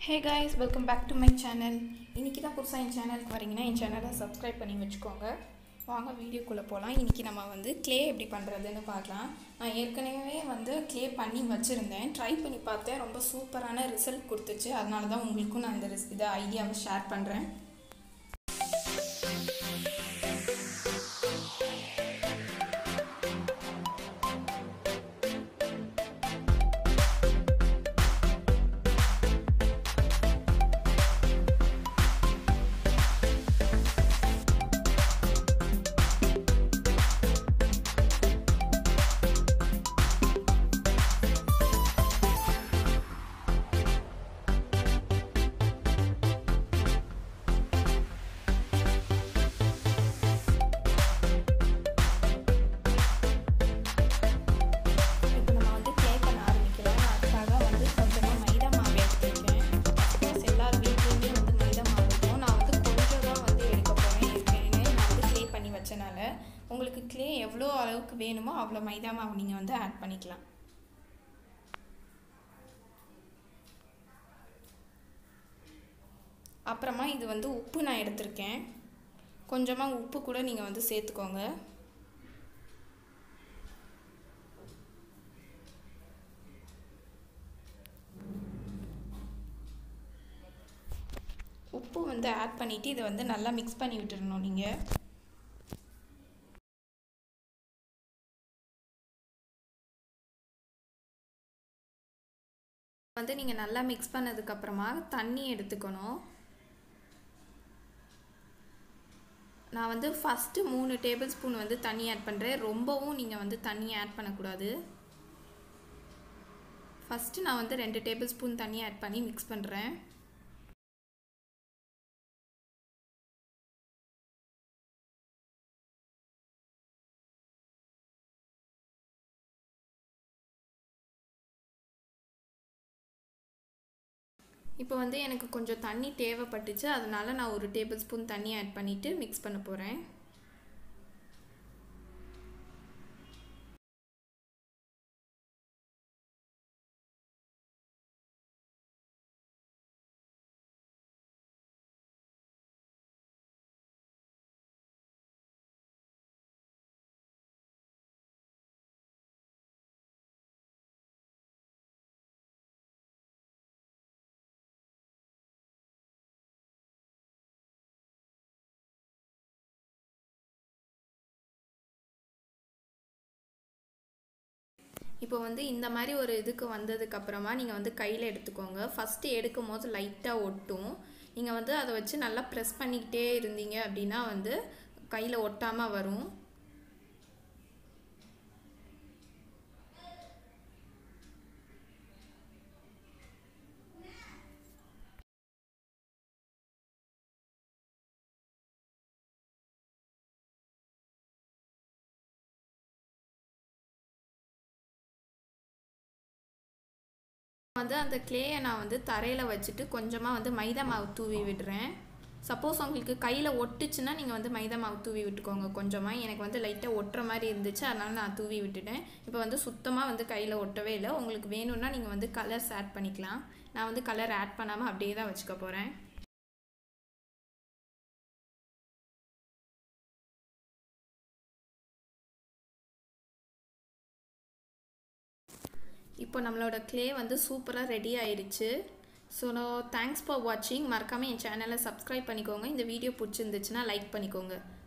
hey guys welcome back to my channel இன்றைக்கி தான் புதுசாக என் சேனலுக்கு வரீங்கன்னா என் சேனலை சப்ஸ்கிரைப் பண்ணி வச்சுக்கோங்க வாங்க வீடியோக்குள்ளே போகலாம் இன்றைக்கி நம்ம வந்து க்ளே எப்படி பண்ணுறதுன்னு பார்க்கலாம் நான் ஏற்கனவே வந்து க்ளே பண்ணி வச்சுருந்தேன் ட்ரை பண்ணி பார்த்தேன் ரொம்ப சூப்பரான ரிசல்ட் கொடுத்துச்சு அதனால தான் உங்களுக்கும் நான் இந்த ரிஸ் இதை ஐடியாவை ஷேர் பண்ணுறேன் இப்போ நம்ம வந்து ப்ளே பண்ண ஆரம்பிக்கலாம் அதுக்காக வந்து கொஞ்சமாக மைதா மாவு எடுத்துருக்கேன் அஃப்கோர்ஸ் எல்லார் வீட்லேயுமே வந்து மைதா மாவு இருக்கும் நான் வந்து கொஞ்சம் தான் வந்து எடுக்க போகிறேன் ஏற்கனவே நான் வந்து க்ளே பண்ணி வச்சனால உங்களுக்கு க்ளே எவ்வளோ அளவுக்கு வேணுமோ அவ்வளோ மைதா மாவு நீங்கள் வந்து ஆட் பண்ணிக்கலாம் அப்புறமா இது வந்து உப்பு நான் எடுத்திருக்கேன் கொஞ்சமாக உப்பு கூட நீங்கள் வந்து சேர்த்துக்கோங்க உப்பு வந்து ஆட் பண்ணிவிட்டு இதை வந்து நல்லா மிக்ஸ் பண்ணி விட்டுறணும் நீங்கள் வந்து நீங்கள் நல்லா மிக்ஸ் பண்ணதுக்கப்புறமா தண்ணி எடுத்துக்கணும் நான் வந்து ஃபஸ்ட்டு மூணு டேபிள் ஸ்பூன் வந்து தண்ணி ஆட் பண்ணுறேன் ரொம்பவும் நீங்கள் வந்து தண்ணி ஆட் பண்ணக்கூடாது ஃபஸ்ட்டு நான் வந்து ரெண்டு டேபிள் ஸ்பூன் தண்ணி ஆட் பண்ணி மிக்ஸ் பண்ணுறேன் இப்போ வந்து எனக்கு கொஞ்சம் தண்ணி தேவைப்பட்டுச்சு அதனால நான் ஒரு டேபிள் ஸ்பூன் தண்ணி ஆட் பண்ணிவிட்டு மிக்ஸ் பண்ண போகிறேன் இப்போ வந்து இந்த மாதிரி ஒரு இதுக்கு வந்ததுக்கு அப்புறமா நீங்கள் வந்து கையில் எடுத்துக்கோங்க ஃபஸ்ட்டு எடுக்கும் போது லைட்டாக ஒட்டும் நீங்கள் வந்து அதை வச்சு நல்லா ப்ரெஸ் பண்ணிக்கிட்டே இருந்தீங்க அப்படின்னா வந்து கையில் ஒட்டாமல் வரும் வந்து அந்த க்ளேயை நான் வந்து தரையில் வச்சுட்டு கொஞ்சமாக வந்து மைதா மாவு தூவி விடுறேன் சப்போஸ் உங்களுக்கு கையில் ஒட்டுச்சுன்னா நீங்கள் வந்து மைதா மாவு தூவி விட்டுக்கோங்க கொஞ்சமாக எனக்கு வந்து லைட்டாக ஒட்டுற மாதிரி இருந்துச்சு அதனால் நான் தூவி விட்டுட்டேன் இப்போ வந்து சுத்தமாக வந்து கையில் ஒட்டவே இல்லை உங்களுக்கு வேணும்னா நீங்கள் வந்து கலர்ஸ் ஆட் பண்ணிக்கலாம் நான் வந்து கலர் ஆட் பண்ணாமல் அப்படியே தான் வச்சுக்க போகிறேன் இப்போ நம்மளோட க்ளே வந்து சூப்பராக ரெடி ஆயிடுச்சு ஸோ தேங்க்ஸ் ஃபார் வாட்சிங் மறக்காமல் என் சேனலை சப்ஸ்கிரைப் பண்ணிக்கோங்க இந்த வீடியோ பிடிச்சிருந்துச்சுன்னா லைக் பண்ணிக்கோங்க